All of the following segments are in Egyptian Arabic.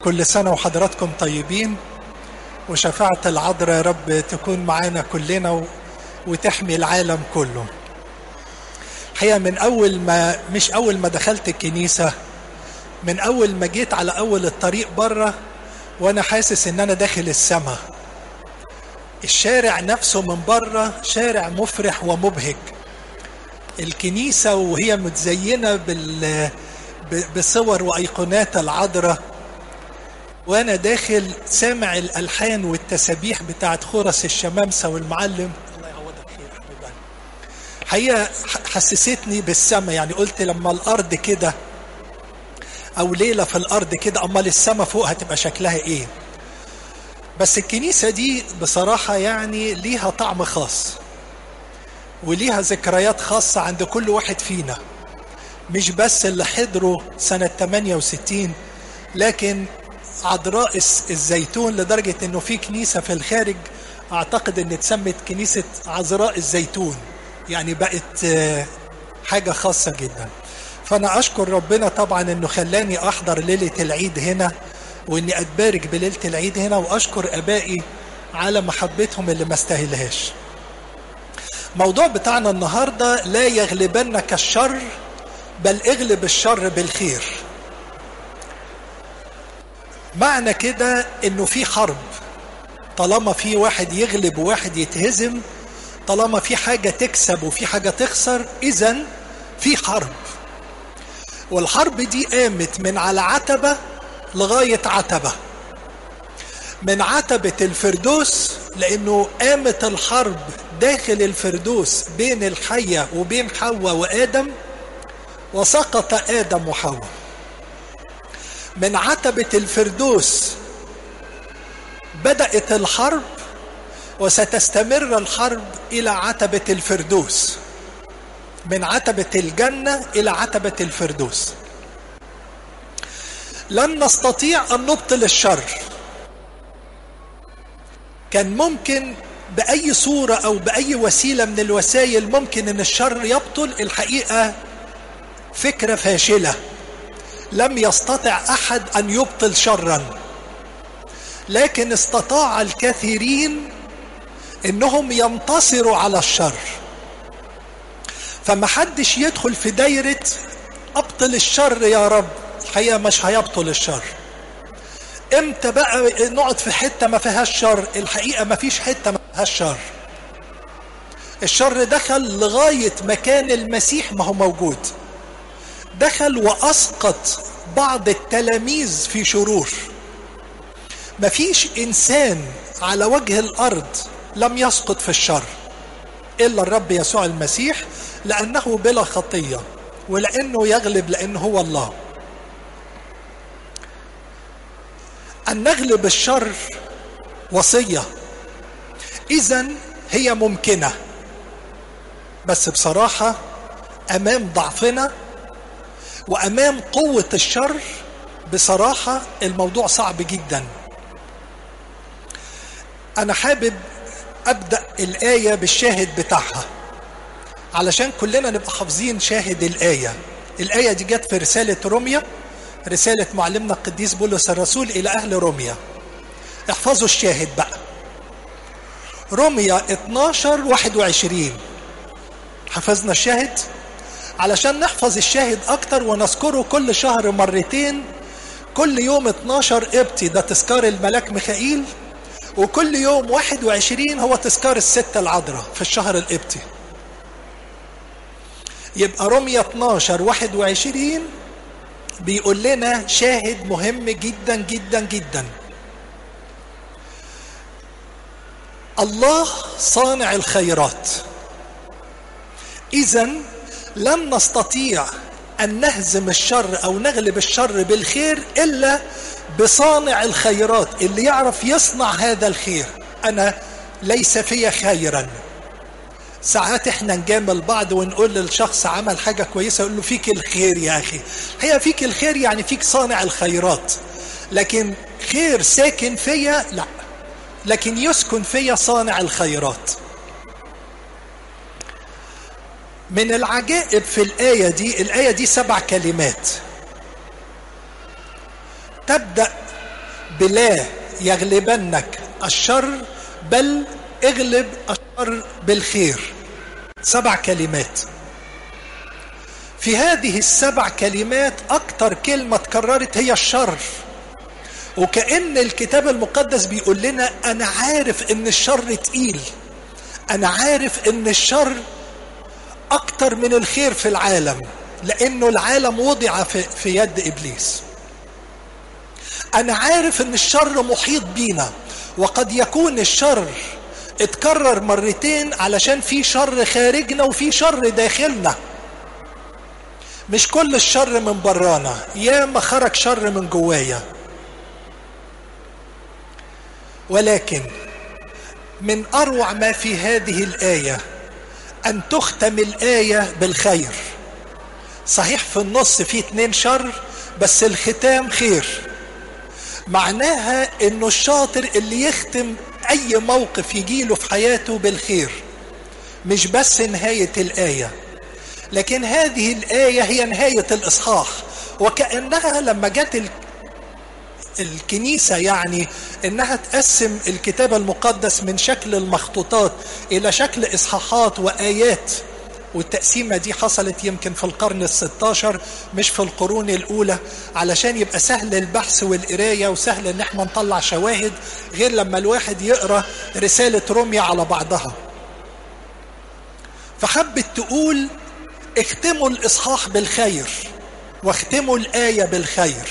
كل سنة وحضراتكم طيبين وشفاعة العذراء يا رب تكون معانا كلنا و... وتحمي العالم كله الحقيقة من أول ما مش أول ما دخلت الكنيسة من أول ما جيت على أول الطريق بره وأنا حاسس إن أنا داخل السماء الشارع نفسه من بره شارع مفرح ومبهج الكنيسة وهي متزينة بال بصور وأيقونات العذراء وأنا داخل سامع الألحان والتسابيح بتاعت خرس الشمامسة والمعلم الله يعوضك خير حبيبي حقيقة حسستني بالسماء يعني قلت لما الأرض كده أو ليلة في الأرض كده أمال السماء فوق هتبقى شكلها إيه بس الكنيسة دي بصراحة يعني ليها طعم خاص وليها ذكريات خاصة عند كل واحد فينا مش بس اللي حضروا سنة 68 لكن عذراء الزيتون لدرجة انه في كنيسة في الخارج اعتقد ان اتسمت كنيسة عذراء الزيتون يعني بقت حاجة خاصة جدا فانا اشكر ربنا طبعا انه خلاني احضر ليلة العيد هنا واني اتبارك بليلة العيد هنا واشكر ابائي على محبتهم اللي ما استاهلهاش موضوع بتاعنا النهاردة لا يغلبنك الشر بل اغلب الشر بالخير معنى كده انه في حرب طالما في واحد يغلب وواحد يتهزم طالما في حاجة تكسب وفي حاجة تخسر اذا في حرب والحرب دي قامت من على عتبة لغاية عتبة من عتبة الفردوس لأنه قامت الحرب داخل الفردوس بين الحية وبين حواء وآدم وسقط آدم وحواء من عتبة الفردوس بدأت الحرب وستستمر الحرب إلى عتبة الفردوس من عتبة الجنة إلى عتبة الفردوس لن نستطيع أن نبطل الشر كان ممكن بأي صورة أو بأي وسيلة من الوسائل ممكن أن الشر يبطل الحقيقة فكرة فاشلة لم يستطع أحد أن يبطل شرا لكن استطاع الكثيرين أنهم ينتصروا على الشر فما حدش يدخل في دايرة أبطل الشر يا رب الحقيقة مش هيبطل الشر امتى بقى نقعد في حتة ما فيهاش شر الحقيقة ما فيش حتة ما فيهاش شر الشر دخل لغاية مكان المسيح ما هو موجود دخل وأسقط بعض التلاميذ في شرور ما فيش إنسان على وجه الأرض لم يسقط في الشر إلا الرب يسوع المسيح لأنه بلا خطية ولأنه يغلب لأنه هو الله أن نغلب الشر وصية إذا هي ممكنة بس بصراحة أمام ضعفنا وأمام قوة الشر بصراحة الموضوع صعب جدا أنا حابب أبدأ الآية بالشاهد بتاعها علشان كلنا نبقى حافظين شاهد الآية الآية دي جت في رسالة روميا رسالة معلمنا القديس بولس الرسول إلى أهل روميا احفظوا الشاهد بقى روميا 12 21 حفظنا الشاهد علشان نحفظ الشاهد أكتر ونذكره كل شهر مرتين كل يوم 12 قبطي ده تذكار الملاك ميخائيل وكل يوم 21 هو تذكار الستة العذراء في الشهر القبطي يبقى روميا 12 21 بيقول لنا شاهد مهم جدا جدا جدا الله صانع الخيرات اذا لن نستطيع ان نهزم الشر او نغلب الشر بالخير الا بصانع الخيرات اللي يعرف يصنع هذا الخير انا ليس في خيرا ساعات احنا نجامل بعض ونقول للشخص عمل حاجه كويسه يقول له فيك الخير يا اخي هي فيك الخير يعني فيك صانع الخيرات لكن خير ساكن فيا لا لكن يسكن فيا صانع الخيرات من العجائب في الآية دي الآية دي سبع كلمات تبدأ بلا يغلبنك الشر بل اغلب الشر بالخير سبع كلمات في هذه السبع كلمات اكتر كلمة اتكررت هي الشر وكأن الكتاب المقدس بيقول لنا انا عارف ان الشر تقيل انا عارف ان الشر اكتر من الخير في العالم لانه العالم وضع في, في يد ابليس انا عارف ان الشر محيط بينا وقد يكون الشر اتكرر مرتين علشان في شر خارجنا وفي شر داخلنا مش كل الشر من برانا يا ما خرج شر من جوايا ولكن من اروع ما في هذه الايه ان تختم الايه بالخير صحيح في النص في اتنين شر بس الختام خير معناها انه الشاطر اللي يختم اي موقف يجيله في حياته بالخير مش بس نهايه الايه لكن هذه الايه هي نهايه الاصحاح وكانها لما جت الكنيسه يعني انها تقسم الكتاب المقدس من شكل المخطوطات الى شكل اصحاحات وايات والتقسيمه دي حصلت يمكن في القرن الستاشر مش في القرون الاولى علشان يبقى سهل البحث والقرايه وسهل ان احنا نطلع شواهد غير لما الواحد يقرا رساله روميا على بعضها فحبت تقول اختموا الاصحاح بالخير واختموا الايه بالخير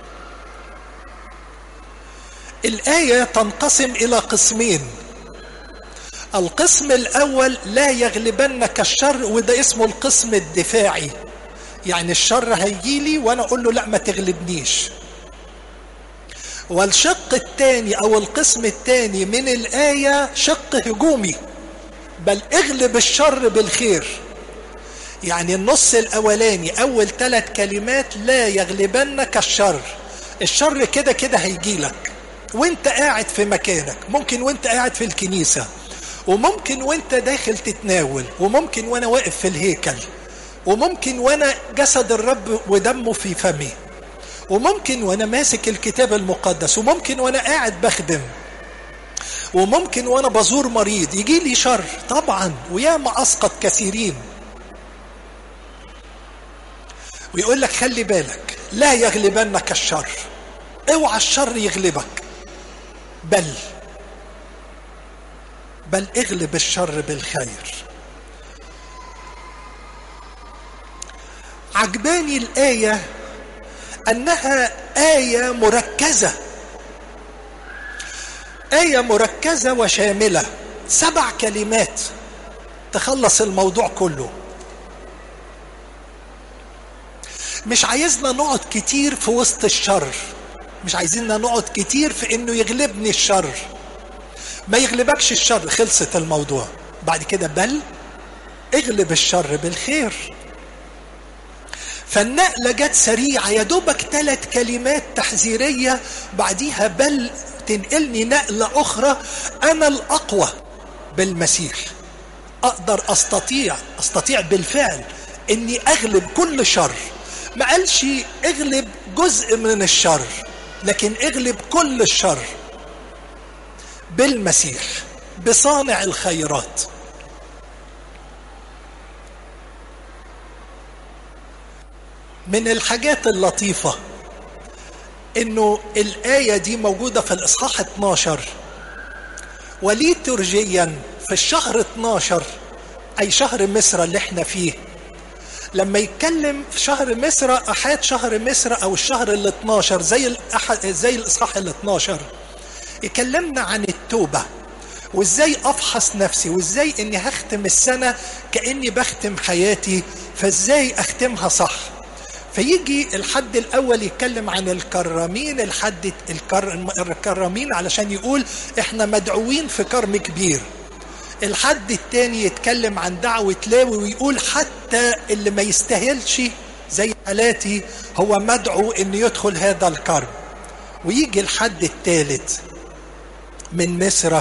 الايه تنقسم الى قسمين القسم الاول لا يغلبنك الشر وده اسمه القسم الدفاعي يعني الشر هيجيلي وانا اقول له لا ما تغلبنيش والشق الثاني او القسم الثاني من الايه شق هجومي بل اغلب الشر بالخير يعني النص الاولاني اول ثلاث كلمات لا يغلبنك الشر الشر كده كده هيجيلك وانت قاعد في مكانك ممكن وانت قاعد في الكنيسه وممكن وانت داخل تتناول وممكن وانا واقف في الهيكل وممكن وانا جسد الرب ودمه في فمي وممكن وانا ماسك الكتاب المقدس وممكن وانا قاعد بخدم وممكن وانا بزور مريض يجي لي شر طبعا وياما اسقط كثيرين ويقول لك خلي بالك لا يغلبنك الشر اوعى الشر يغلبك بل بل اغلب الشر بالخير عجباني الايه انها ايه مركزه ايه مركزه وشامله سبع كلمات تخلص الموضوع كله مش عايزنا نقعد كتير في وسط الشر مش عايزيننا نقعد كتير في انه يغلبني الشر ما يغلبكش الشر خلصت الموضوع بعد كده بل اغلب الشر بالخير فالنقلة جت سريعة يا دوبك ثلاث كلمات تحذيرية بعديها بل تنقلني نقلة أخرى أنا الأقوى بالمسيح أقدر أستطيع أستطيع بالفعل إني أغلب كل شر ما قالش اغلب جزء من الشر لكن اغلب كل الشر بالمسيح بصانع الخيرات من الحاجات اللطيفة انه الآية دي موجودة في الإصحاح 12 وليترجيا في الشهر 12 أي شهر مصر اللي احنا فيه لما يتكلم في شهر مصر أحد شهر مصر أو الشهر ال 12 زي الأحد زي الإصحاح ال 12 يكلمنا عن التوبة وازاي افحص نفسي وازاي اني هختم السنة كأني بختم حياتي فازاي اختمها صح فيجي الحد الاول يتكلم عن الكرامين الحد الكر... الكرامين علشان يقول احنا مدعوين في كرم كبير الحد التاني يتكلم عن دعوة لاوي ويقول حتى اللي ما يستاهلش زي حالاتي هو مدعو انه يدخل هذا الكرم ويجي الحد الثالث من مصر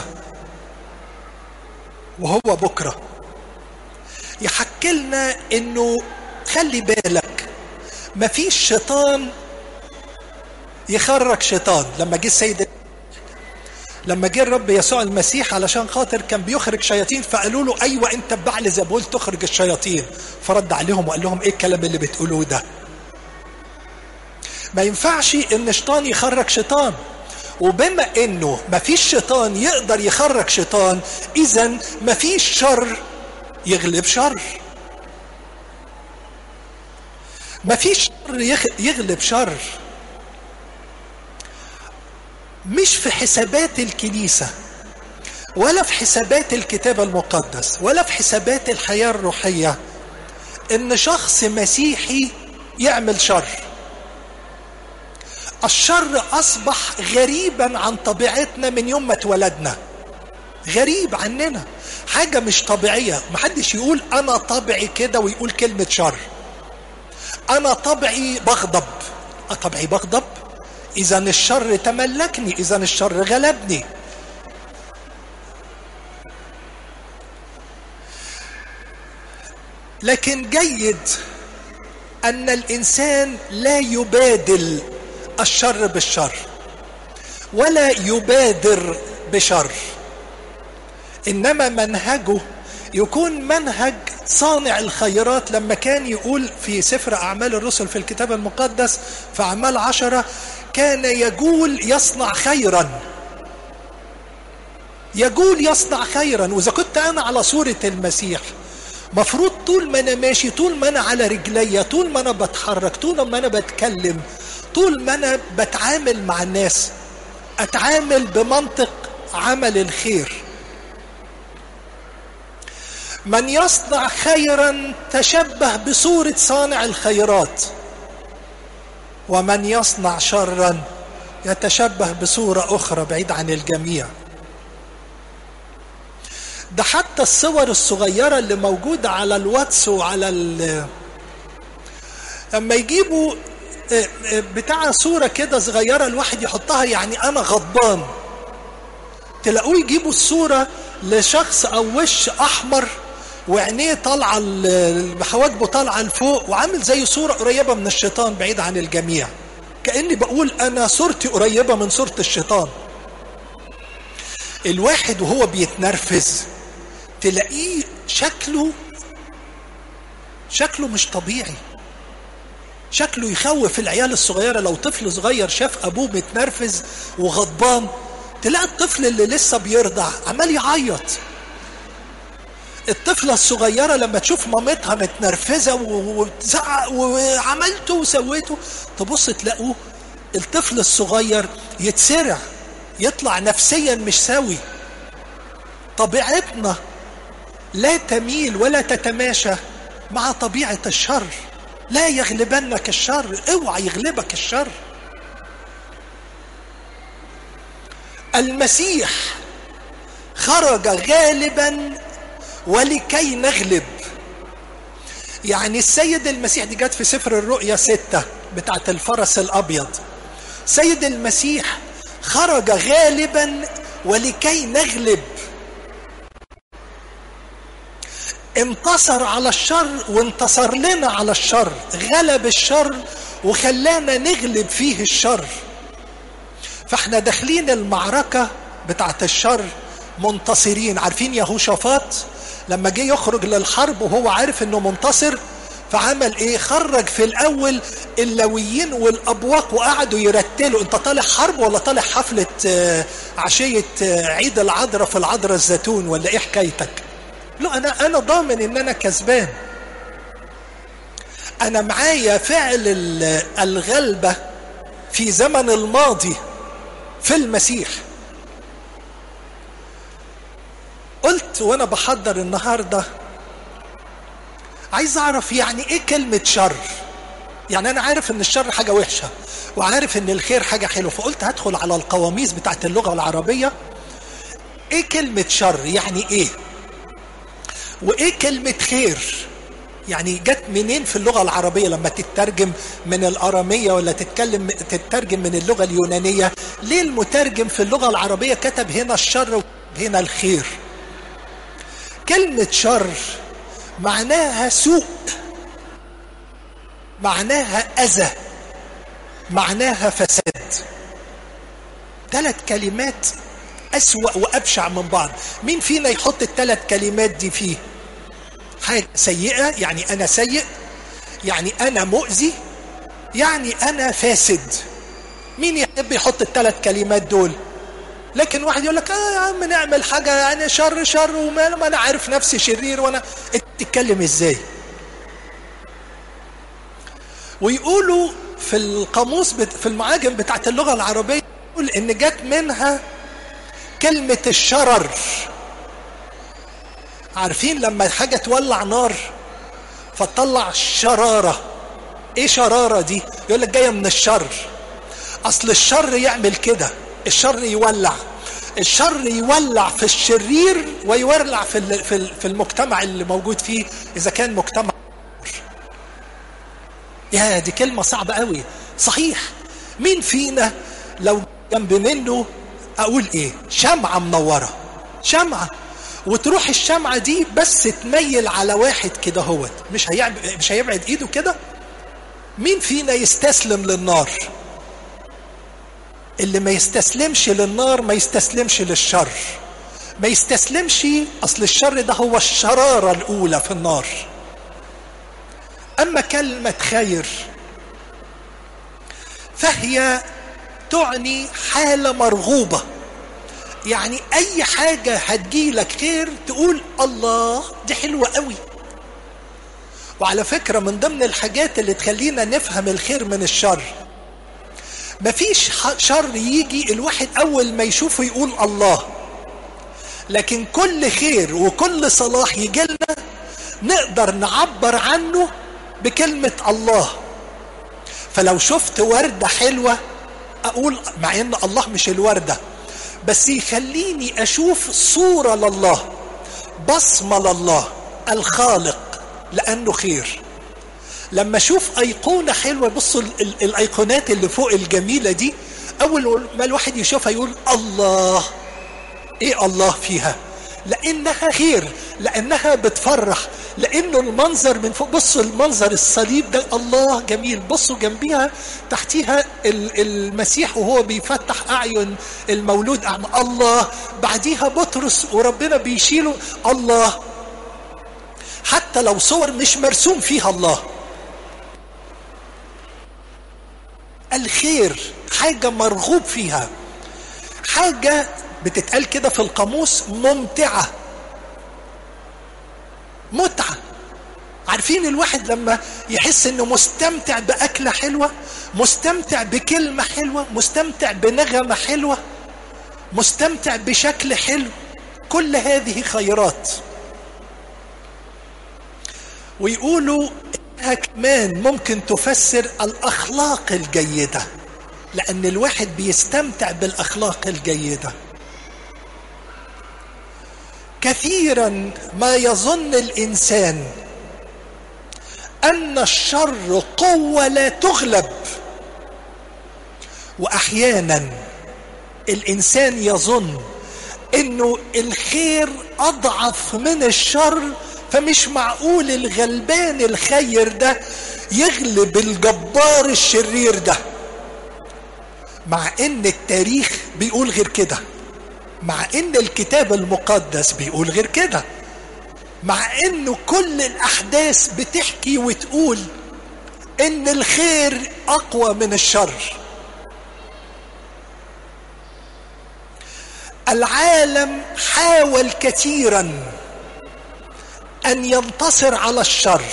وهو بكرة يحكي لنا انه خلي بالك مفيش شيطان يخرج شيطان لما جه السيد لما جه الرب يسوع المسيح علشان خاطر كان بيخرج شياطين فقالوا له ايوه انت ببعل زبول تخرج الشياطين فرد عليهم وقال لهم ايه الكلام اللي بتقولوه ده ما ينفعش ان شيطان يخرج شيطان وبما انه ما فيش شيطان يقدر يخرج شيطان اذا ما فيش شر يغلب شر ما فيش شر يغلب شر مش في حسابات الكنيسة ولا في حسابات الكتاب المقدس ولا في حسابات الحياة الروحية ان شخص مسيحي يعمل شر الشر اصبح غريبا عن طبيعتنا من يوم ما اتولدنا غريب عننا حاجه مش طبيعيه محدش يقول انا طبعي كده ويقول كلمه شر انا طبعي بغضب طبعي بغضب اذا الشر تملكني اذا الشر غلبني لكن جيد ان الانسان لا يبادل الشر بالشر ولا يبادر بشر انما منهجه يكون منهج صانع الخيرات لما كان يقول في سفر اعمال الرسل في الكتاب المقدس في اعمال عشره كان يقول يصنع خيرا يقول يصنع خيرا واذا كنت انا على صوره المسيح مفروض طول ما انا ماشي طول ما انا على رجليا طول ما انا بتحرك طول ما انا بتكلم طول ما انا بتعامل مع الناس اتعامل بمنطق عمل الخير من يصنع خيرا تشبه بصوره صانع الخيرات ومن يصنع شرا يتشبه بصوره اخرى بعيد عن الجميع ده حتى الصور الصغيره اللي موجوده على الواتس وعلى ال لما يجيبوا بتاع صوره كده صغيره الواحد يحطها يعني انا غضبان تلاقوه يجيبوا الصوره لشخص او وش احمر وعينيه طالعه حواجبه طالعه لفوق وعامل زي صوره قريبه من الشيطان بعيد عن الجميع كاني بقول انا صورتي قريبه من صوره الشيطان الواحد وهو بيتنرفز تلاقيه شكله شكله مش طبيعي شكله يخوف العيال الصغيرة لو طفل صغير شاف أبوه متنرفز وغضبان تلاقي الطفل اللي لسه بيرضع عمال يعيط الطفلة الصغيرة لما تشوف مامتها متنرفزة وتزعق وعملته وسويته تبص تلاقوه الطفل الصغير يتسرع يطلع نفسيا مش سوي طبيعتنا لا تميل ولا تتماشى مع طبيعة الشر لا يغلبنك الشر اوعى يغلبك الشر المسيح خرج غالبا ولكي نغلب يعني السيد المسيح دي جت في سفر الرؤيا ستة بتاعت الفرس الأبيض سيد المسيح خرج غالبا ولكي نغلب انتصر على الشر وانتصر لنا على الشر غلب الشر وخلانا نغلب فيه الشر فاحنا داخلين المعركة بتاعت الشر منتصرين عارفين يهوشافاط لما جه يخرج للحرب وهو عارف انه منتصر فعمل ايه خرج في الاول اللويين والابواق وقعدوا يرتلوا انت طالع حرب ولا طالع حفلة عشية عيد العذراء في العذراء الزيتون ولا ايه حكايتك لا انا انا ضامن ان انا كسبان انا معايا فعل الغلبة في زمن الماضي في المسيح قلت وانا بحضر النهارده عايز اعرف يعني ايه كلمة شر يعني انا عارف ان الشر حاجة وحشة وعارف ان الخير حاجة حلوة فقلت هدخل على القواميس بتاعت اللغة العربية ايه كلمة شر يعني ايه وايه كلمة خير يعني جت منين في اللغة العربية لما تترجم من الأرامية ولا تتكلم تترجم من اللغة اليونانية ليه المترجم في اللغة العربية كتب هنا الشر وهنا الخير كلمة شر معناها سوء معناها أذى معناها فساد ثلاث كلمات أسوأ وأبشع من بعض مين فينا يحط الثلاث كلمات دي فيه حاجة سيئة يعني أنا سيء يعني أنا مؤذي يعني أنا فاسد مين يحب يحط الثلاث كلمات دول لكن واحد يقول لك اه يا عم نعمل حاجة يعني شر شر وما ما انا عارف نفسي شرير وانا انت تتكلم ازاي ويقولوا في القاموس بت... في المعاجم بتاعت اللغة العربية يقول ان جت منها كلمة الشرر عارفين لما حاجة تولع نار فتطلع شرارة ايه شرارة دي يقول لك جاية من الشر اصل الشر يعمل كده الشر يولع الشر يولع في الشرير ويولع في في المجتمع اللي موجود فيه اذا كان مجتمع يا دي كلمة صعبة قوي صحيح مين فينا لو جنب منه اقول ايه شمعة منورة شمعة وتروح الشمعة دي بس تميل على واحد كده هوت مش هيعب... مش هيبعد ايده كده مين فينا يستسلم للنار اللي ما يستسلمش للنار ما يستسلمش للشر ما يستسلمش اصل الشر ده هو الشرارة الاولى في النار اما كلمة خير فهي تعني حالة مرغوبة يعني اي حاجة هتجيلك خير تقول الله دي حلوة قوي وعلى فكرة من ضمن الحاجات اللي تخلينا نفهم الخير من الشر مفيش شر يجي الواحد اول ما يشوفه يقول الله لكن كل خير وكل صلاح يجي لنا نقدر نعبر عنه بكلمة الله فلو شفت وردة حلوة اقول مع ان الله مش الوردة بس يخليني اشوف صورة لله بصمة لله الخالق لانه خير لما اشوف ايقونه حلوه بصوا الايقونات اللي فوق الجميله دي اول ما الواحد يشوفها يقول الله ايه الله فيها لانها خير لانها بتفرح لانه المنظر من فوق بصوا المنظر الصليب ده الله جميل بصوا جنبيها تحتيها المسيح وهو بيفتح اعين المولود اعمى الله بعديها بطرس وربنا بيشيله الله حتى لو صور مش مرسوم فيها الله الخير حاجة مرغوب فيها حاجة بتتقال كده في القاموس ممتعة متعة عارفين الواحد لما يحس انه مستمتع بأكلة حلوة مستمتع بكلمة حلوة مستمتع بنغمة حلوة مستمتع بشكل حلو كل هذه خيرات ويقولوا انها كمان ممكن تفسر الاخلاق الجيده لان الواحد بيستمتع بالاخلاق الجيده كثيرا ما يظن الانسان ان الشر قوه لا تغلب واحيانا الانسان يظن انه الخير اضعف من الشر فمش معقول الغلبان الخير ده يغلب الجبار الشرير ده مع ان التاريخ بيقول غير كده مع ان الكتاب المقدس بيقول غير كده مع انه كل الاحداث بتحكي وتقول ان الخير اقوى من الشر العالم حاول كثيرا ان ينتصر على الشر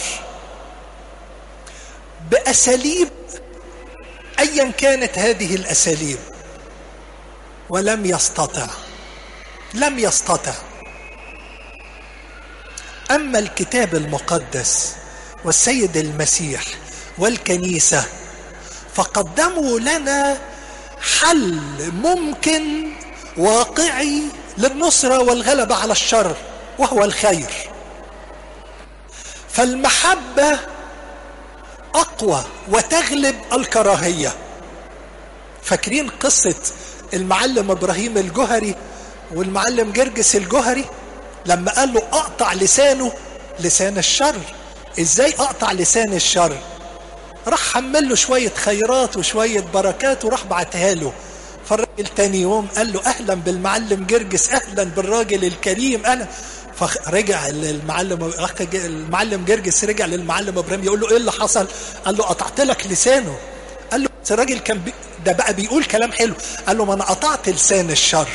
باساليب ايا كانت هذه الاساليب ولم يستطع لم يستطع اما الكتاب المقدس والسيد المسيح والكنيسه فقدموا لنا حل ممكن واقعي للنصره والغلبه على الشر وهو الخير فالمحبه اقوى وتغلب الكراهيه فاكرين قصه المعلم ابراهيم الجهري والمعلم جرجس الجهري لما قال له اقطع لسانه لسان الشر ازاي اقطع لسان الشر راح حمل له شوية خيرات وشوية بركات وراح بعتها له فالراجل تاني يوم قال له أهلا بالمعلم جرجس أهلا بالراجل الكريم أنا فرجع المعلم المعلم جرجس رجع للمعلم ابراهيم يقول له ايه اللي حصل؟ قال له قطعت لك لسانه قال له بس الراجل كان بي ده بقى بيقول كلام حلو قال له ما انا قطعت لسان الشر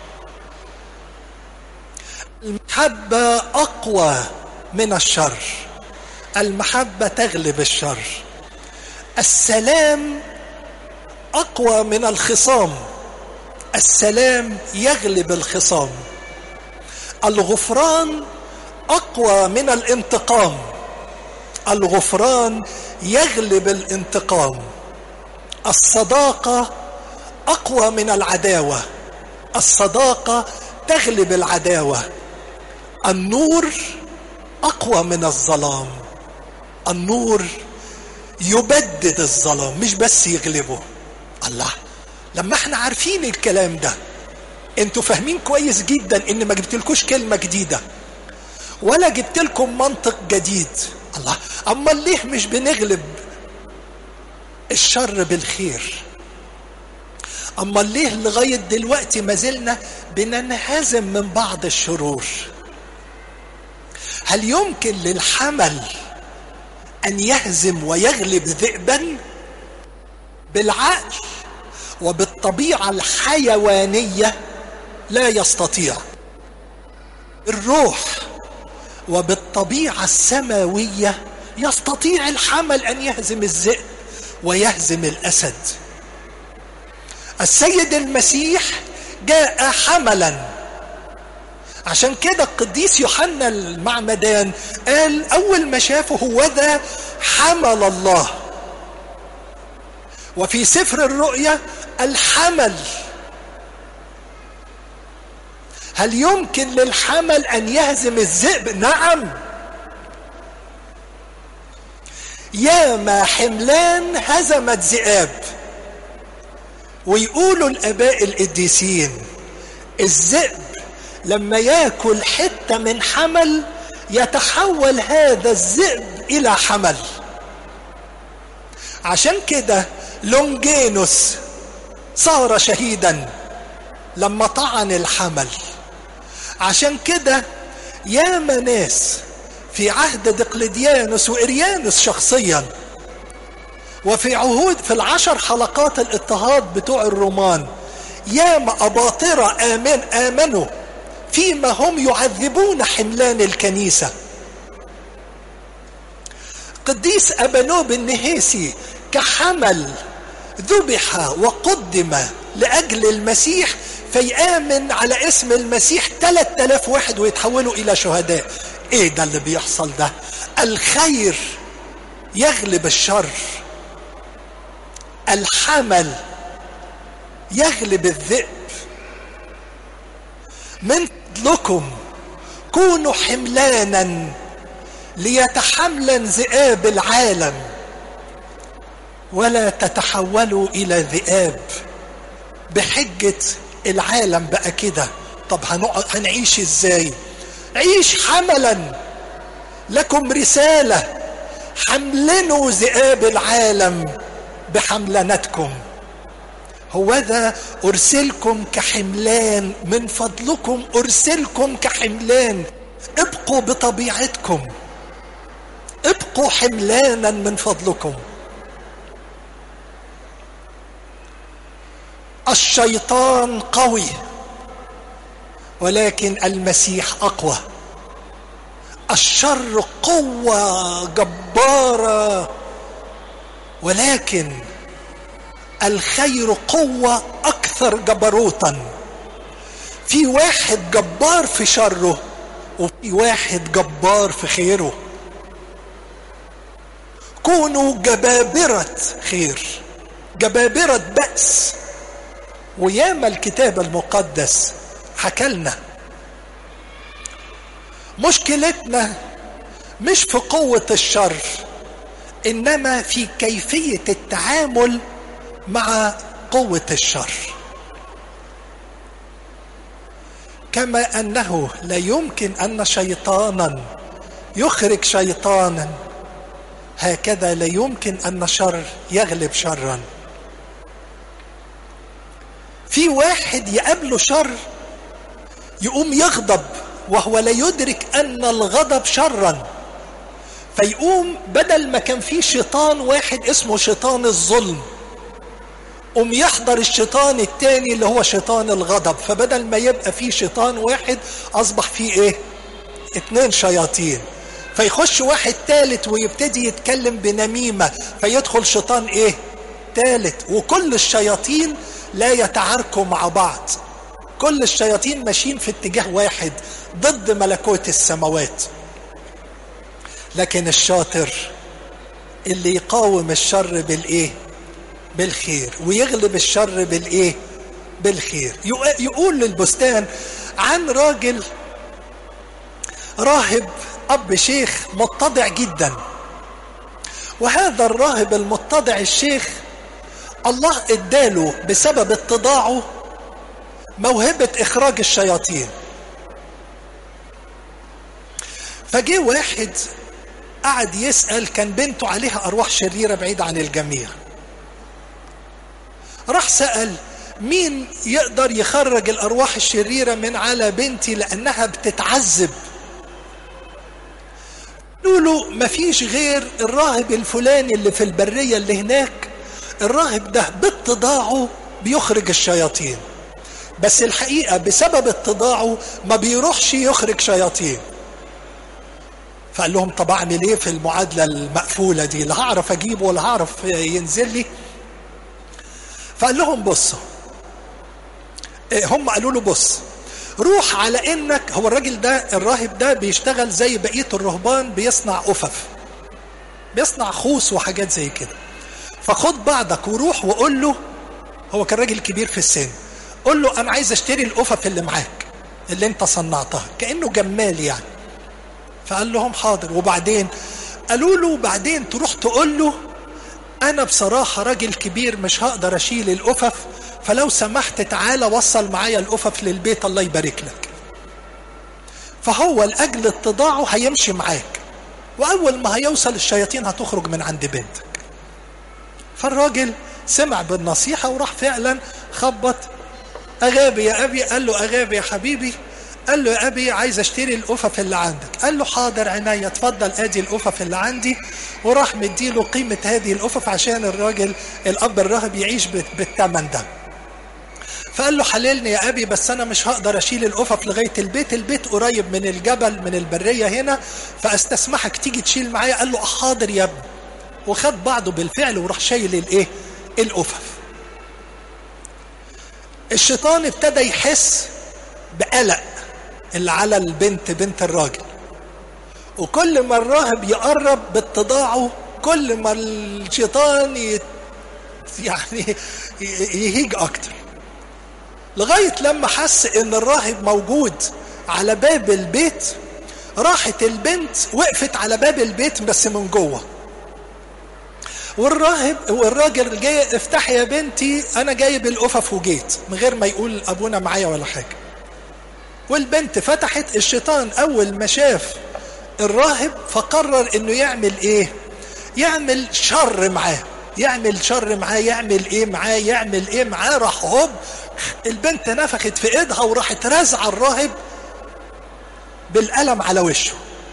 المحبة أقوى من الشر المحبة تغلب الشر السلام أقوى من الخصام السلام يغلب الخصام الغفران أقوى من الانتقام الغفران يغلب الانتقام الصداقة أقوى من العداوة الصداقة تغلب العداوة النور أقوى من الظلام النور يبدد الظلام مش بس يغلبه الله لما احنا عارفين الكلام ده انتوا فاهمين كويس جدا ان ما جبتلكوش كلمة جديدة ولا جبت لكم منطق جديد الله اما ليه مش بنغلب الشر بالخير اما ليه لغاية دلوقتي ما زلنا بننهزم من بعض الشرور هل يمكن للحمل ان يهزم ويغلب ذئبا بالعقل وبالطبيعه الحيوانيه لا يستطيع الروح وبالطبيعه السماويه يستطيع الحمل ان يهزم الذئب ويهزم الاسد السيد المسيح جاء حملا عشان كده القديس يوحنا المعمدان قال اول ما شافه هو ذا حمل الله وفي سفر الرؤيا الحمل هل يمكن للحمل ان يهزم الذئب نعم ياما حملان هزمت ذئاب ويقولوا الاباء القديسين الذئب لما ياكل حته من حمل يتحول هذا الذئب الى حمل عشان كده لونجينوس صار شهيدا لما طعن الحمل عشان كده ياما ناس في عهد دقلديانوس وإريانوس شخصيا وفي عهود في العشر حلقات الاضطهاد بتوع الرومان ياما أباطرة آمن آمنوا فيما هم يعذبون حملان الكنيسة قديس أبانوب النهيسي كحمل ذبح وقدم لأجل المسيح فيآمن على اسم المسيح 3000 واحد ويتحولوا إلى شهداء إيه ده اللي بيحصل ده الخير يغلب الشر الحمل يغلب الذئب من فضلكم كونوا حملانا ليتحملا ذئاب العالم ولا تتحولوا الى ذئاب بحجه العالم بقى كده طب هنقعد هنعيش ازاي عيش حملا لكم رساله حملنوا ذئاب العالم بحملنتكم هوذا أرسلكم كحملان من فضلكم أرسلكم كحملان ابقوا بطبيعتكم ابقوا حملانا من فضلكم الشيطان قوي ولكن المسيح اقوى الشر قوه جباره ولكن الخير قوه اكثر جبروتا في واحد جبار في شره وفي واحد جبار في خيره كونوا جبابره خير جبابره بأس وياما الكتاب المقدس حكلنا مشكلتنا مش في قوة الشر إنما في كيفية التعامل مع قوة الشر كما أنه لا يمكن أن شيطانا يخرج شيطانا هكذا لا يمكن ان شر يغلب شرا في واحد يقابله شر يقوم يغضب وهو لا يدرك ان الغضب شرا فيقوم بدل ما كان في شيطان واحد اسمه شيطان الظلم قوم يحضر الشيطان التاني اللي هو شيطان الغضب فبدل ما يبقى في شيطان واحد اصبح فيه ايه اتنين شياطين فيخش واحد تالت ويبتدي يتكلم بنميمة فيدخل شيطان ايه تالت وكل الشياطين لا يتعاركوا مع بعض كل الشياطين ماشيين في اتجاه واحد ضد ملكوت السماوات لكن الشاطر اللي يقاوم الشر بالايه بالخير ويغلب الشر بالايه بالخير يقول للبستان عن راجل راهب اب شيخ متضع جدا وهذا الراهب المتضع الشيخ الله اداله بسبب اتضاعه موهبه اخراج الشياطين فجه واحد قعد يسال كان بنته عليها ارواح شريره بعيده عن الجميع راح سال مين يقدر يخرج الارواح الشريره من على بنتي لانها بتتعذب قالوا له مفيش غير الراهب الفلاني اللي في البريه اللي هناك الراهب ده باتضاعه بيخرج الشياطين بس الحقيقه بسبب اتضاعه ما بيروحش يخرج شياطين فقال لهم طب اعمل ايه في المعادله المقفوله دي لا هعرف اجيبه ولا هعرف ينزل لي فقال لهم بصوا هم قالوا له بص روح على انك هو الراجل ده الراهب ده بيشتغل زي بقيه الرهبان بيصنع قفف بيصنع خوص وحاجات زي كده فخد بعضك وروح وقول له هو كان راجل كبير في السن قول له انا عايز اشتري القفف اللي معاك اللي انت صنعتها كانه جمال يعني فقال لهم حاضر وبعدين قالوا له بعدين تروح تقول له انا بصراحه راجل كبير مش هقدر اشيل القفف فلو سمحت تعالى وصل معايا القفف للبيت الله يبارك لك فهو لاجل اتضاعه هيمشي معاك واول ما هيوصل الشياطين هتخرج من عند بنتك فالراجل سمع بالنصيحه وراح فعلا خبط اغابي يا ابي قال له اغابي يا حبيبي قال له يا ابي عايز اشتري القفف اللي عندك قال له حاضر عينيا اتفضل ادي القفف اللي عندي وراح مديله قيمه هذه القفف عشان الراجل الاب الراهب يعيش بالثمن ده فقال له حللني يا ابي بس انا مش هقدر اشيل القفف لغايه البيت البيت قريب من الجبل من البريه هنا فاستسمحك تيجي تشيل معايا قال له حاضر يا ابني وخد بعضه بالفعل وراح شايل الايه القفف الشيطان ابتدى يحس بقلق اللي على البنت بنت الراجل وكل ما الراهب يقرب باتضاعه كل ما الشيطان يت... يعني يهيج اكتر لغايه لما حس ان الراهب موجود على باب البيت راحت البنت وقفت على باب البيت بس من جوه والراهب والراجل جاي افتحي يا بنتي انا جايب القفف وجيت من غير ما يقول ابونا معايا ولا حاجه والبنت فتحت الشيطان اول ما شاف الراهب فقرر انه يعمل ايه يعمل شر معاه يعمل شر معاه يعمل ايه معاه يعمل ايه معاه راح هوب البنت نفخت في ايدها وراحت رازعه الراهب بالقلم على وشه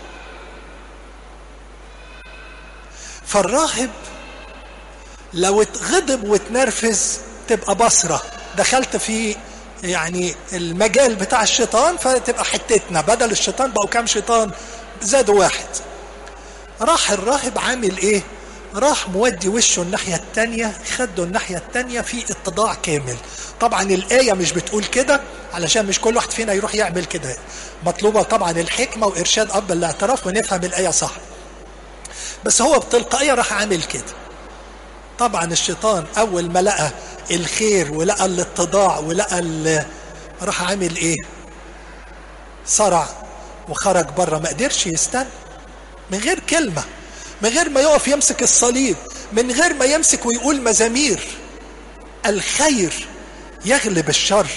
فالراهب لو اتغضب واتنرفز تبقى بصرة دخلت في يعني المجال بتاع الشيطان فتبقى حتتنا بدل الشيطان بقوا كام شيطان زادوا واحد راح الراهب عامل ايه راح مودي وشه الناحية التانية خده الناحية التانية في اتضاع كامل طبعا الآية مش بتقول كده علشان مش كل واحد فينا يروح يعمل كده مطلوبة طبعا الحكمة وإرشاد أب الاعتراف ونفهم الآية صح بس هو بتلقائية راح عامل كده طبعا الشيطان أول ما لقى الخير ولقى الاتضاع ولقى راح عامل ايه صرع وخرج بره ما قدرش يستنى من غير كلمه من غير ما يقف يمسك الصليب من غير ما يمسك ويقول مزامير الخير يغلب الشر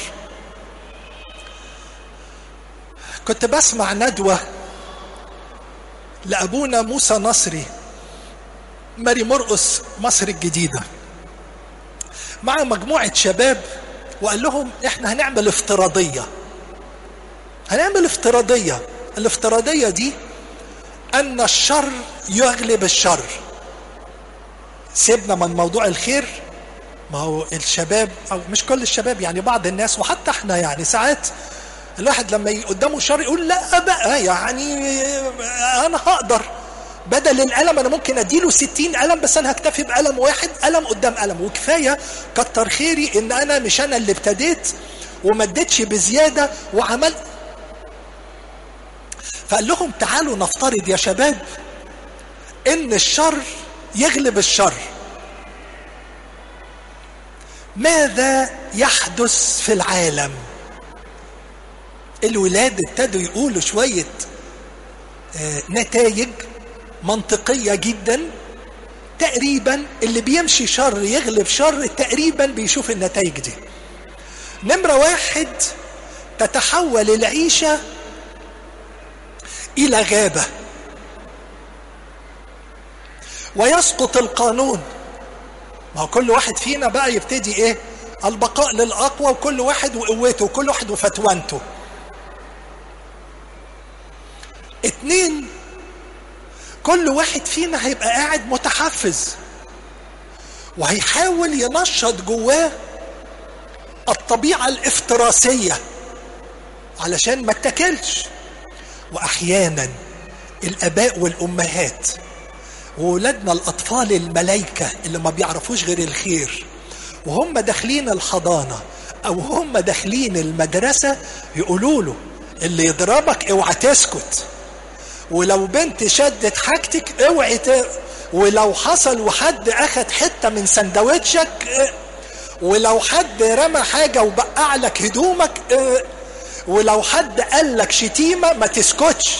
كنت بسمع ندوه لابونا موسى نصري ماري مرقس مصر الجديدة مع مجموعة شباب وقال لهم احنا هنعمل افتراضية هنعمل افتراضية الافتراضية دي أن الشر يغلب الشر سيبنا من موضوع الخير ما هو الشباب أو مش كل الشباب يعني بعض الناس وحتى احنا يعني ساعات الواحد لما قدامه شر يقول لا بقى يعني أنا هقدر بدل القلم أنا ممكن أديله ستين قلم بس أنا هكتفي بقلم واحد قلم قدام قلم وكفاية كتر خيري إن أنا مش أنا اللي ابتديت وما اديتش بزيادة وعملت فقال لهم تعالوا نفترض يا شباب ان الشر يغلب الشر ماذا يحدث في العالم الولاد ابتدوا يقولوا شوية آه نتائج منطقية جدا تقريبا اللي بيمشي شر يغلب شر تقريبا بيشوف النتائج دي نمرة واحد تتحول العيشة الى غابه ويسقط القانون ما هو كل واحد فينا بقى يبتدي ايه البقاء للاقوى وكل واحد وقوته وكل واحد وفتوانته اتنين كل واحد فينا هيبقى قاعد متحفز وهيحاول ينشط جواه الطبيعه الافتراسيه علشان ما اتكلش واحيانا الاباء والامهات وولادنا الاطفال الملايكه اللي ما بيعرفوش غير الخير وهم داخلين الحضانه او هم داخلين المدرسه يقولوا له اللي يضربك اوعى تسكت ولو بنت شدت حاجتك اوعي ت... ولو حصل وحد اخد حته من سندوتشك ولو حد رمى حاجه وبقع لك هدومك ولو حد قال لك شتيمة ما تسكتش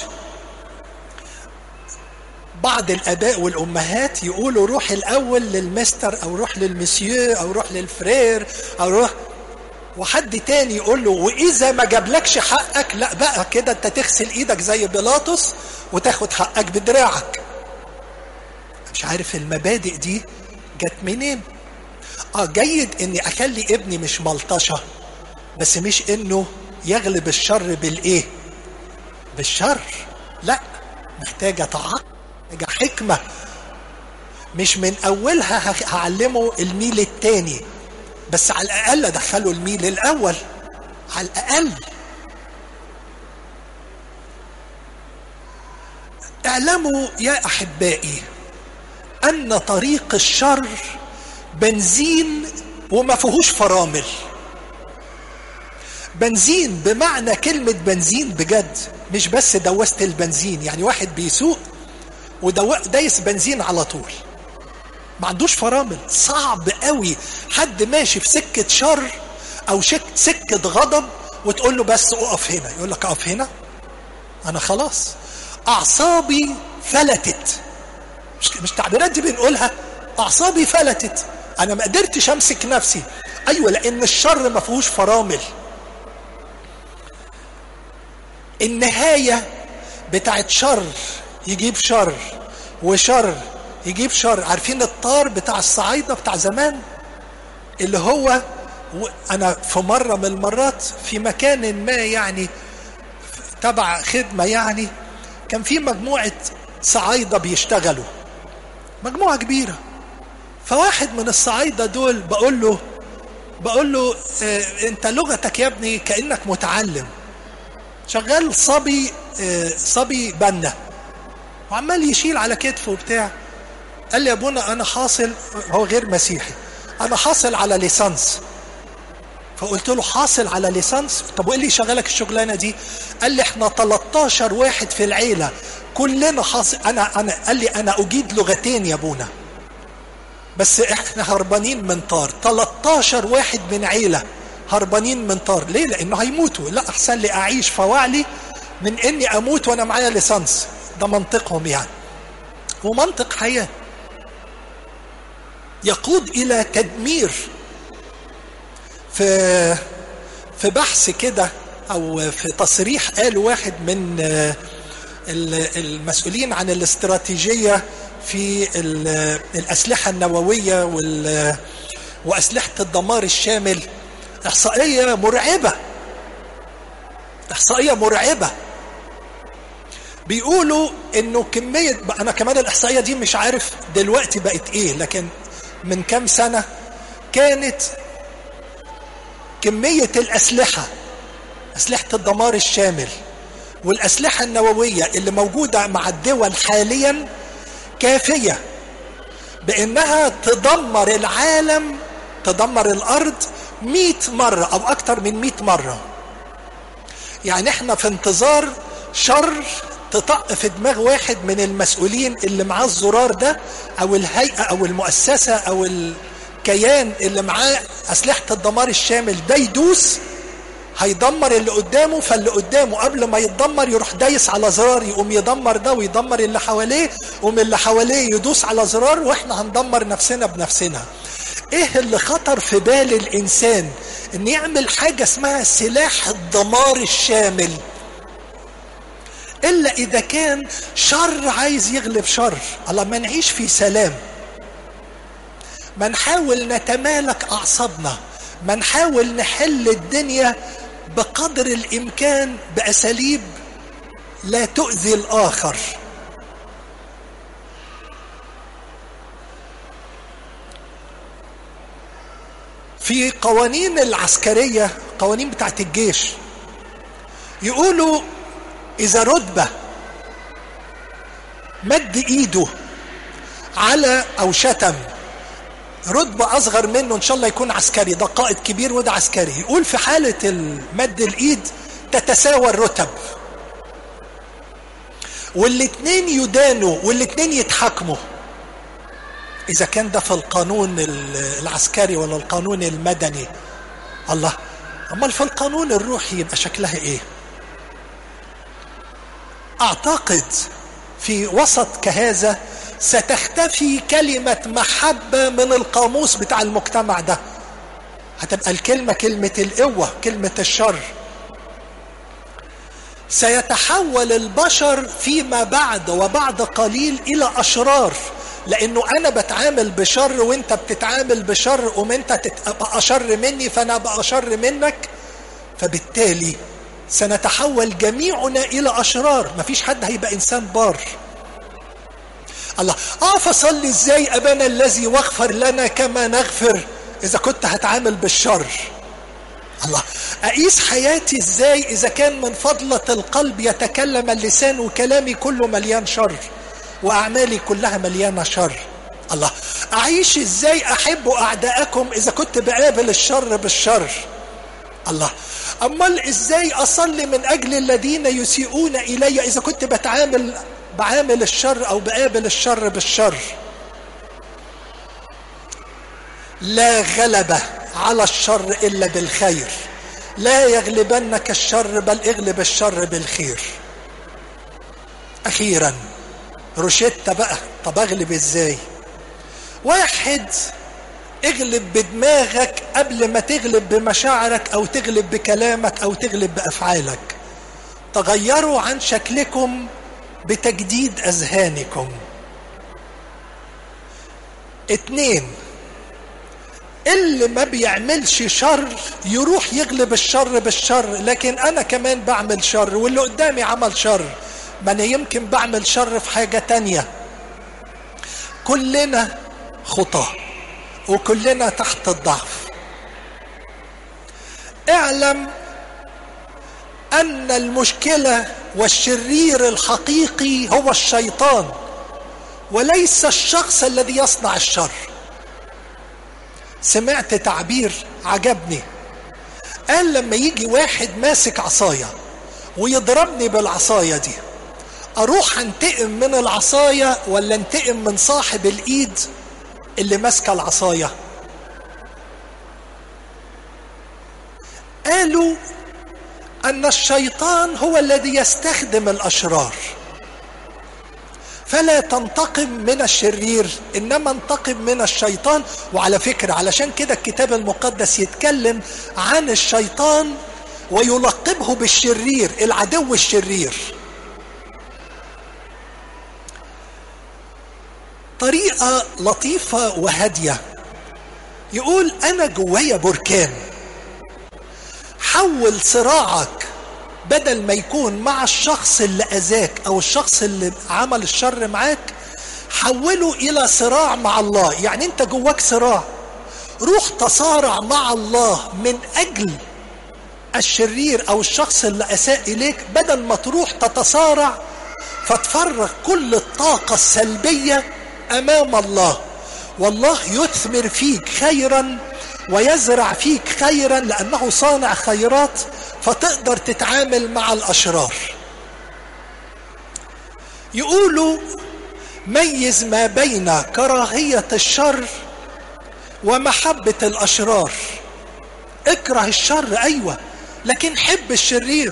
بعض الاباء والامهات يقولوا روح الاول للمستر او روح للمسيو او روح للفرير او روح وحد تاني يقول له واذا ما جابلكش حقك لا بقى كده انت تغسل ايدك زي بيلاطس وتاخد حقك بدراعك مش عارف المبادئ دي جت منين اه جيد اني اخلي ابني مش ملطشه بس مش انه يغلب الشر بالايه بالشر لا محتاجه تعقل محتاجه حكمه مش من اولها هعلمه الميل التاني بس على الاقل ادخله الميل الاول على الاقل اعلموا يا احبائي ان طريق الشر بنزين وما فيهوش فرامل بنزين بمعنى كلمة بنزين بجد مش بس دوست البنزين يعني واحد بيسوق ودايس بنزين على طول ما عندوش فرامل صعب قوي حد ماشي في سكة شر او شك سكة غضب وتقول له بس اقف هنا يقول لك اقف هنا انا خلاص اعصابي فلتت مش مش تعبيرات دي بنقولها اعصابي فلتت انا ما قدرتش امسك نفسي ايوه لان الشر ما فيهوش فرامل النهايه بتاعت شر يجيب شر وشر يجيب شر عارفين الطار بتاع الصعايده بتاع زمان اللي هو انا في مره من المرات في مكان ما يعني تبع خدمه يعني كان في مجموعه صعايده بيشتغلوا مجموعه كبيره فواحد من الصعايده دول بقول له بقول له اه انت لغتك يا ابني كانك متعلم شغال صبي اه صبي بنا وعمال يشيل على كتفه وبتاع قال لي يا ابونا انا حاصل هو غير مسيحي انا حاصل على ليسانس فقلت له حاصل على ليسانس طب وايه اللي شغلك الشغلانه دي قال لي احنا 13 واحد في العيله كلنا حاصل انا انا قال لي انا اجيد لغتين يا ابونا بس احنا هربانين من طار 13 واحد من عيله هربانين من طار ليه لانه هيموتوا لا احسن لي اعيش فواعلي من اني اموت وانا معايا ليسانس ده منطقهم يعني ومنطق حياه يقود الى تدمير في في بحث كده او في تصريح قال واحد من المسؤولين عن الاستراتيجيه في الأسلحة النووية وأسلحة الدمار الشامل إحصائية مرعبة إحصائية مرعبة بيقولوا إنه كمية أنا كمان الإحصائية دي مش عارف دلوقتي بقت إيه لكن من كام سنة كانت كمية الأسلحة أسلحة الدمار الشامل والأسلحة النووية اللي موجودة مع الدول حاليا كافية بأنها تدمر العالم تدمر الأرض مئة مرة أو أكثر من مئة مرة يعني احنا في انتظار شر تطق في دماغ واحد من المسؤولين اللي معاه الزرار ده أو الهيئة أو المؤسسة أو الكيان اللي معاه أسلحة الدمار الشامل ده يدوس هيدمر اللي قدامه فاللي قدامه قبل ما يتدمر يروح دايس على زرار يقوم يدمر ده ويدمر اللي حواليه ومن اللي حواليه يدوس على زرار واحنا هندمر نفسنا بنفسنا ايه اللي خطر في بال الانسان ان يعمل حاجه اسمها سلاح الدمار الشامل الا اذا كان شر عايز يغلب شر الله ما نعيش في سلام ما نحاول نتمالك اعصابنا ما نحاول نحل الدنيا بقدر الامكان باساليب لا تؤذي الاخر في قوانين العسكريه قوانين بتاعت الجيش يقولوا اذا رتبه مد ايده على او شتم رتبة أصغر منه إن شاء الله يكون عسكري ده قائد كبير وده عسكري يقول في حالة مد الإيد تتساوى الرتب والاتنين يدانوا والاتنين يتحاكموا إذا كان ده في القانون العسكري ولا القانون المدني الله أمال في القانون الروحي يبقى شكلها إيه أعتقد في وسط كهذا ستختفي كلمة محبة من القاموس بتاع المجتمع ده هتبقى الكلمة كلمة القوة كلمة الشر سيتحول البشر فيما بعد وبعد قليل إلى أشرار لأنه أنا بتعامل بشر وأنت بتتعامل بشر وما أنت تبقى أشر مني فأنا أبقى أشر منك فبالتالي سنتحول جميعنا إلى أشرار مفيش حد هيبقى إنسان بار الله اقف اصلي ازاي ابانا الذي واغفر لنا كما نغفر اذا كنت هتعامل بالشر الله اقيس حياتي ازاي اذا كان من فضلة القلب يتكلم اللسان وكلامي كله مليان شر واعمالي كلها مليانة شر الله اعيش ازاي احب اعداءكم اذا كنت بقابل الشر بالشر الله امال ازاي اصلي من اجل الذين يسيئون الي اذا كنت بتعامل بعامل الشر او بقابل الشر بالشر لا غلبة على الشر الا بالخير لا يغلبنك الشر بل اغلب الشر بالخير اخيرا روشيتا بقى طب اغلب ازاي واحد اغلب بدماغك قبل ما تغلب بمشاعرك او تغلب بكلامك او تغلب بافعالك تغيروا عن شكلكم بتجديد اذهانكم اتنين اللي ما بيعملش شر يروح يغلب الشر بالشر لكن انا كمان بعمل شر واللي قدامي عمل شر ما انا يمكن بعمل شر في حاجة تانية كلنا خطاه وكلنا تحت الضعف اعلم ان المشكله والشرير الحقيقي هو الشيطان وليس الشخص الذي يصنع الشر سمعت تعبير عجبني قال لما يجي واحد ماسك عصايه ويضربني بالعصايه دي اروح انتقم من العصايه ولا انتقم من صاحب الايد اللي ماسكه العصايه قالوا ان الشيطان هو الذي يستخدم الاشرار فلا تنتقم من الشرير انما انتقم من الشيطان وعلى فكره علشان كده الكتاب المقدس يتكلم عن الشيطان ويلقبه بالشرير العدو الشرير بطريقة لطيفة وهادية يقول أنا جوايا بركان حول صراعك بدل ما يكون مع الشخص اللي أذاك أو الشخص اللي عمل الشر معاك حوله إلى صراع مع الله يعني أنت جواك صراع روح تصارع مع الله من أجل الشرير أو الشخص اللي أساء إليك بدل ما تروح تتصارع فتفرغ كل الطاقة السلبية أمام الله والله يثمر فيك خيرا ويزرع فيك خيرا لأنه صانع خيرات فتقدر تتعامل مع الأشرار يقولوا ميز ما بين كراهية الشر ومحبة الأشرار اكره الشر أيوة لكن حب الشرير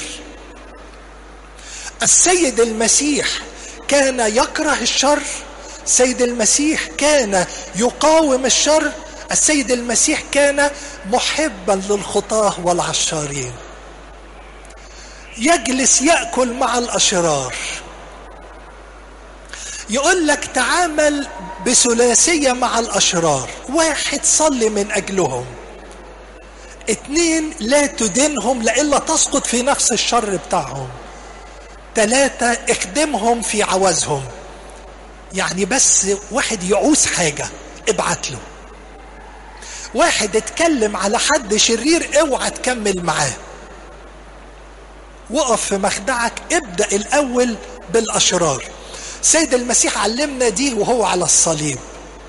السيد المسيح كان يكره الشر السيد المسيح كان يقاوم الشر السيد المسيح كان محبا للخطاه والعشارين يجلس ياكل مع الاشرار يقول لك تعامل بثلاثيه مع الاشرار واحد صلي من اجلهم اتنين لا تدينهم لإلا تسقط في نفس الشر بتاعهم تلاتة اخدمهم في عوزهم يعني بس واحد يعوز حاجة ابعت له واحد اتكلم على حد شرير اوعى تكمل معاه وقف في مخدعك ابدأ الأول بالأشرار سيد المسيح علمنا دي وهو على الصليب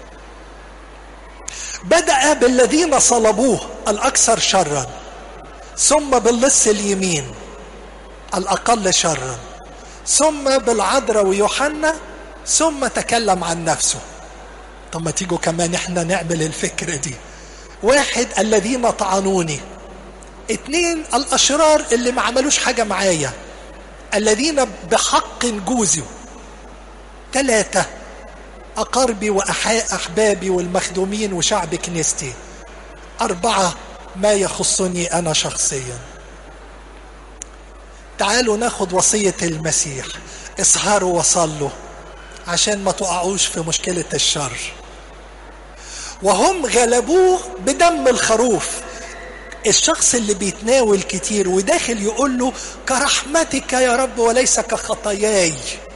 بدأ بالذين صلبوه الأكثر شرا ثم باللص اليمين الأقل شرا ثم بالعذراء ويوحنا ثم تكلم عن نفسه طب ما تيجوا كمان احنا نعمل الفكرة دي واحد الذين طعنوني اتنين الأشرار اللي ما عملوش حاجة معايا الذين بحق جوزوا ثلاثة أقاربي وأحبابي والمخدومين وشعب كنيستي أربعة ما يخصني أنا شخصيا تعالوا ناخد وصية المسيح اسهروا وصلوا عشان ما تقعوش في مشكلة الشر وهم غلبوه بدم الخروف الشخص اللي بيتناول كتير وداخل يقول له كرحمتك يا رب وليس كخطاياي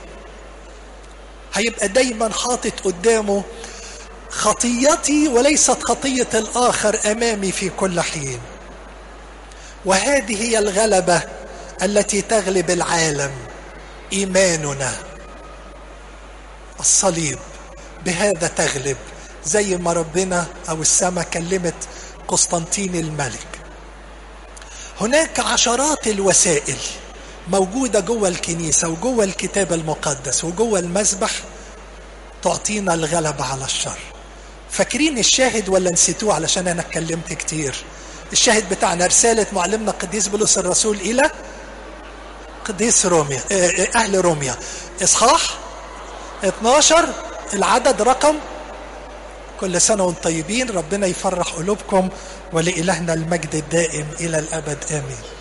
هيبقى دايما حاطط قدامه خطيتي وليست خطية الآخر أمامي في كل حين وهذه هي الغلبة التي تغلب العالم إيماننا الصليب بهذا تغلب زي ما ربنا أو السماء كلمت قسطنطين الملك هناك عشرات الوسائل موجودة جوه الكنيسة وجوه الكتاب المقدس وجوه المسبح تعطينا الغلبة على الشر فاكرين الشاهد ولا نسيتوه علشان أنا اتكلمت كتير الشاهد بتاعنا رسالة معلمنا قديس بولس الرسول إلى قديس روميا أهل روميا إصحاح 12 العدد رقم كل سنة وانتم طيبين ربنا يفرح قلوبكم ولإلهنا المجد الدائم إلى الأبد آمين